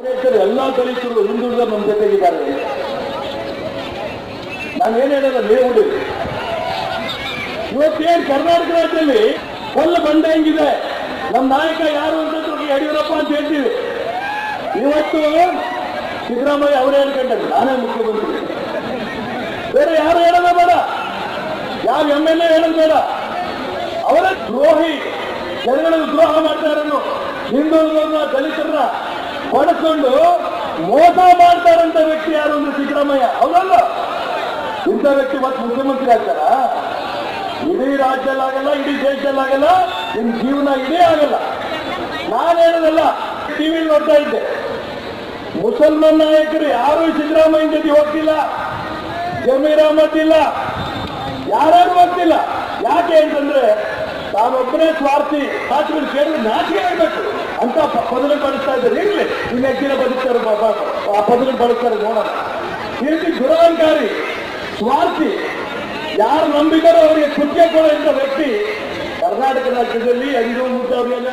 ದೇಶದ ಎಲ್ಲಾ ದಲಿತರು ಹಿಂದುಳಿದ ನಮ್ಮ ಜೊತೆಗಿದ್ದಾರೆ ನಾನೇನ್ ಹೇಳಲ್ಲ ನೀವು ಬಿಡಿ ಇವತ್ತೇನ್ ಕರ್ನಾಟಕ ರಾಜ್ಯದಲ್ಲಿ ಕೊಲ್ಲ ಬಂಡೆ ಹೆಂಗಿದೆ ನಮ್ಮ ನಾಯಕ ಯಾರು ಅಂತಂದ್ರೆ ಯಡಿಯೂರಪ್ಪ ಅಂತ ಹೇಳ್ತೀವಿ ಇವತ್ತು ಸಿದ್ದರಾಮಯ್ಯ ಅವರೇ ಹೇಳ್ಕೊಂಡ್ರೆ ನಾನೇ ಮುಖ್ಯಮಂತ್ರಿ ಬೇರೆ ಯಾರು ಹೇಳೋದ ಬೇಡ ಯಾವ ಎಂ ಎಲ್ ಎ ಹೇಳೋದು ಬೇಡ ಅವರ ದ್ರೋಹಿ ಜನಗಳಿಗೆ ದ್ರೋಹ ಮಾಡ್ತಾ ಇರೋನು ಹಿಂದುಳಿದವ್ರನ್ನ ದಲಿತರನ್ನ ಪಡೆದುಕೊಂಡು ಮೋಸ ಮಾಡ್ತಾರಂತ ವ್ಯಕ್ತಿ ಯಾರು ಅಂದ್ರೆ ಸಿದ್ದರಾಮಯ್ಯ ಅವರಲ್ಲ ಇಂಥ ವ್ಯಕ್ತಿ ಮತ್ತೆ ಮುಖ್ಯಮಂತ್ರಿ ಆಗ್ತಾರ ಇಡೀ ರಾಜ್ಯದಲ್ಲಾಗಲ್ಲ ಇಡೀ ದೇಶದಲ್ಲಾಗಲ್ಲ ನಿಮ್ ಜೀವನ ಇಡೀ ಆಗಲ್ಲ ನಾನು ಹೇಳೋದಲ್ಲ ಟಿವಿಲಿ ನೋಡ್ತಾ ಇದ್ದೆ ಮುಸಲ್ಮಾನ್ ನಾಯಕರು ಯಾರು ಸಿದ್ದರಾಮಯ್ಯ ಜೊತೆ ಹೋಗ್ತಿಲ್ಲ ಜಮೀರ್ ಅಹಮದ್ ಇಲ್ಲ ಯಾರು ಹೋಗ್ತಿಲ್ಲ ಯಾಕೆ ಅಂತಂದ್ರೆ ತಾನೊಬ್ಬನೇ ಸ್ವಾರ್ಥಿ ಮಾತುಗಳು ಕೇಳಿದ್ರೆ ನಾಚಿಕೆ ಆಗ್ಬೇಕು ಅಂತ ಪ- ಪದಗಳು ಬಳಸ್ತಾ ಇದ್ದಾರೆ ಇರ್ಲಿ ಇನ್ನು ಎಷ್ಟು ದಿನ ಬದುಕ್ತಾರೆ ಪಾಪ ಆ ಪದಗಳು ಬಳಸ್ತಾರೆ ನೋಡೋಣ ಈ ರೀತಿ ದುರಹಂಕಾರಿ ಸ್ವಾರ್ಥಿ ಯಾರು ನಂಬಿದಾರೋ ಅವರಿಗೆ ಕುತ್ತಿಗೆ ಕೊಡುವಂತ ವ್ಯಕ್ತಿ ಕರ್ನಾಟಕ ರಾಜ್ಯದಲ್ಲಿ ಐದು ಮುದ್ದವರಿಗೆಲ್ಲ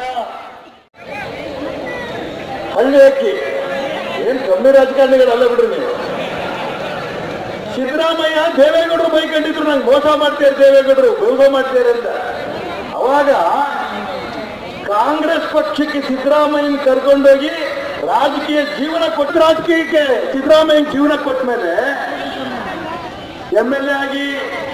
ಹಳ್ಳಿ ಅಕ್ಕಿ ಏನ್ ಕಮ್ಮಿ ರಾಜಕಾರಣಿಗಳಲ್ಲ ಬಿಡ್ರಿ ನೀವು ಸಿದ್ದರಾಮಯ್ಯ ದೇವೇಗೌಡರು ಬೈಕೊಂಡಿದ್ರು ನಂಗೆ ಮೋಸ ಮಾಡ್ತೀರಿ ದೇವೇಗೌಡರು ಮೋಸ ಮಾಡ್ತೀರಿ ಅಂತ ಅವಾಗ ಕಾಂಗ್ರೆಸ್ ಪಕ್ಷಕ್ಕೆ ಸಿದ್ದರಾಮಯ್ಯನ ಕರ್ಕೊಂಡೋಗಿ ರಾಜಕೀಯ ಜೀವನ ಕೊಟ್ಟು ರಾಜಕೀಯಕ್ಕೆ ಸಿದ್ದರಾಮಯ್ಯನ ಜೀವನ ಕೊಟ್ಟ ಮೇಲೆ ಎಂ ಎಲ್ ಎ ಆಗಿ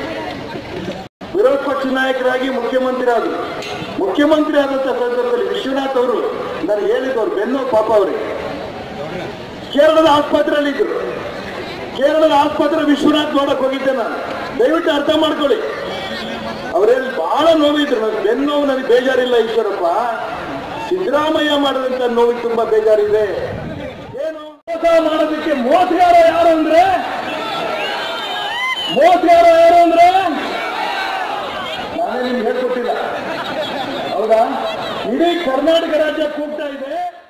ವಿರೋಧ ಪಕ್ಷ ನಾಯಕರಾಗಿ ಮುಖ್ಯಮಂತ್ರಿ ಆದರು ಮುಖ್ಯಮಂತ್ರಿ ಆದಂತ ಸಂದರ್ಭದಲ್ಲಿ ವಿಶ್ವನಾಥ್ ಅವರು ನನಗೆ ಹೇಳಿದವರು ಬೆನ್ನು ಪಾಪ ಅವರಿಗೆ ಕೇರಳದ ಆಸ್ಪತ್ರೆಯಲ್ಲಿ ಇದ್ರು ಕೇರಳದ ಆಸ್ಪತ್ರೆ ವಿಶ್ವನಾಥ್ ನೋಡಕ್ ಹೋಗಿದ್ದೆ ನಾನು ದಯವಿಟ್ಟು ಅರ್ಥ ಮಾಡ್ಕೊಳ್ಳಿ ಅವರೇನು ಬಹಳ ನೋವಿದ್ರು ನನಗೆ ಬೆನ್ನು ನೋವು ನನಗೆ ಬೇಜಾರಿಲ್ಲ ಈಶ್ವರಪ್ಪ ಸಿದ್ದರಾಮಯ್ಯ ಮಾಡಿದಂತ ನೋವಿಗೆ ತುಂಬಾ ಬೇಜಾರಿದೆ ಏನು ಮೋಸ ಮಾಡೋದಕ್ಕೆ ಮೋಸಗಾರ ಯಾರು ಅಂದ್ರೆ ಮೋಸಗಾರ ಯಾರು ಅಂದ್ರೆ ನಾನೇ ನಿಮ್ಗೆ ಹೇಳ್ಕೊಟ್ಟಿಲ್ಲ ಹೌದಾ ಇಡೀ ಕರ್ನಾಟಕ ರಾಜ್ಯ ಕೂಗ್ತಾ ಇದೆ